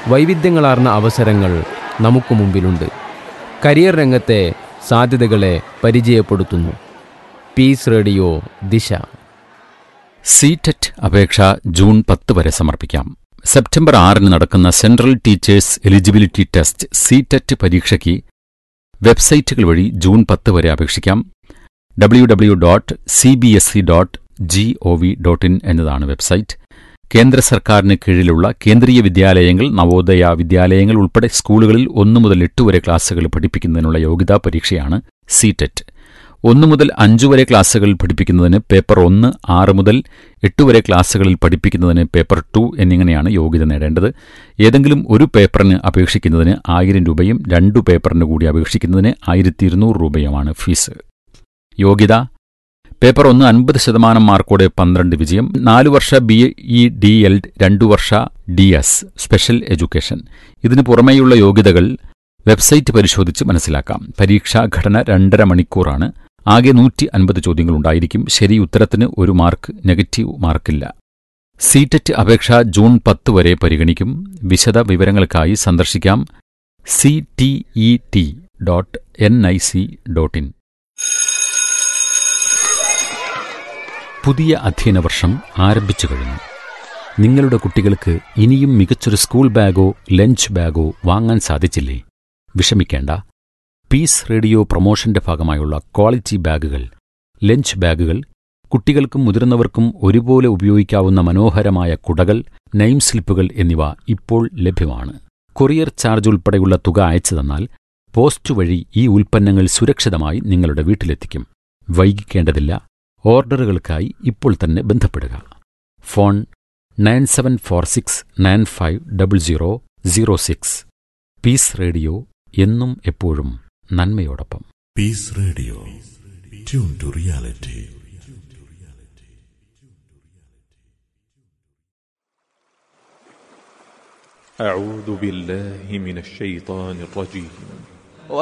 വൈവിധ്യങ്ങളാർന്ന അവസരങ്ങൾ നമുക്ക് മുമ്പിലുണ്ട് കരിയർ രംഗത്തെ സാധ്യതകളെ പരിചയപ്പെടുത്തുന്നു പീസ് റേഡിയോ ദിശ സീറ്ററ്റ് അപേക്ഷ ജൂൺ പത്ത് വരെ സമർപ്പിക്കാം സെപ്റ്റംബർ ആറിന് നടക്കുന്ന central teachers eligibility test CTET പരീക്ഷയ്ക്ക് വെബ്സൈറ്റുകൾ വഴി ജൂൺ പത്ത് വരെ അപേക്ഷിക്കാം W W dot C B S E dot G O V dot in എന്നതാണ് വെബ്സൈറ്റ് കേന്ദ്ര സർക്കാരിന് കീഴിലുള്ള കേന്ദ്രീയ വിദ്യാലയങ്ങൾ നവോദയ വിദ്യാലയങ്ങൾ ഉൾപ്പെടെ സ്കൂളുകളിൽ ഒന്നു മുതൽ എട്ട് വരെ ക്ലാസുകൾ പഠിപ്പിക്കുന്നതിനുള്ള യോഗ്യതാ പരീക്ഷയാണ് സീറ്ററ്റ് ഒന്നു മുതൽ അഞ്ചു വരെ ക്ലാസുകൾ പഠിപ്പിക്കുന്നതിന് പേപ്പർ ഒന്ന് ആറ് മുതൽ എട്ട് വരെ ക്ലാസുകളിൽ പഠിപ്പിക്കുന്നതിന് പേപ്പർ ടു എന്നിങ്ങനെയാണ് യോഗ്യത നേടേണ്ടത് ഏതെങ്കിലും ഒരു പേപ്പറിന് അപേക്ഷിക്കുന്നതിന് ആയിരം രൂപയും രണ്ടു പേപ്പറിന് കൂടി അപേക്ഷിക്കുന്നതിന് ആയിരത്തി ഇരുന്നൂറ് രൂപയുമാണ് ഫീസ് യോഗ്യത പേപ്പർ ഒന്ന് അൻപത് ശതമാനം മാർക്കോടെ പന്ത്രണ്ട് വിജയം നാലു വർഷ ബി ഇ ഡി എൽ രണ്ടു വർഷ ഡി എസ് സ്പെഷ്യൽ എഡ്യൂക്കേഷൻ ഇതിനു പുറമേയുള്ള യോഗ്യതകൾ വെബ്സൈറ്റ് പരിശോധിച്ച് മനസ്സിലാക്കാം പരീക്ഷാ ഘടന രണ്ടര മണിക്കൂറാണ് ആകെ നൂറ്റി അൻപത് ചോദ്യങ്ങളുണ്ടായിരിക്കും ശരി ഉത്തരത്തിന് ഒരു മാർക്ക് നെഗറ്റീവ് മാർക്കില്ല സീറ്ററ്റ് അപേക്ഷ ജൂൺ പത്ത് വരെ പരിഗണിക്കും വിശദ വിവരങ്ങൾക്കായി സന്ദർശിക്കാം C T E T dot N I C dot in പുതിയ അധ്യയന വർഷം ആരംഭിച്ചു കഴിഞ്ഞു നിങ്ങളുടെ കുട്ടികൾക്ക് ഇനിയും മികച്ചൊരു സ്കൂൾ ബാഗോ ലഞ്ച് ബാഗോ വാങ്ങാൻ സാധിച്ചില്ലേ വിഷമിക്കേണ്ട പീസ് റേഡിയോ പ്രൊമോഷന്റെ ഭാഗമായുള്ള ക്വാളിറ്റി ബാഗുകൾ ലഞ്ച് ബാഗുകൾ കുട്ടികൾക്കും മുതിർന്നവർക്കും ഒരുപോലെ ഉപയോഗിക്കാവുന്ന മനോഹരമായ കുടകൾ നെയിം സ്ലിപ്പുകൾ എന്നിവ ഇപ്പോൾ ലഭ്യമാണ് കൊറിയർ ചാർജ് ഉൾപ്പെടെയുള്ള തുക അയച്ചു തന്നാൽ പോസ്റ്റ് വഴി ഈ ഉൽപ്പന്നങ്ങൾ സുരക്ഷിതമായി നിങ്ങളുടെ വീട്ടിലെത്തിക്കും വൈകിക്കേണ്ടതില്ല ഓർഡറുകൾക്കായി ഇപ്പോൾ തന്നെ ബന്ധപ്പെടുക phone nine seven four six nine five double zero zero six peace radio എന്നും എപ്പോഴും നന്മയോടൊപ്പം Peace Radio. Tune to reality. أعوذ بالله من الشيطان الرجيم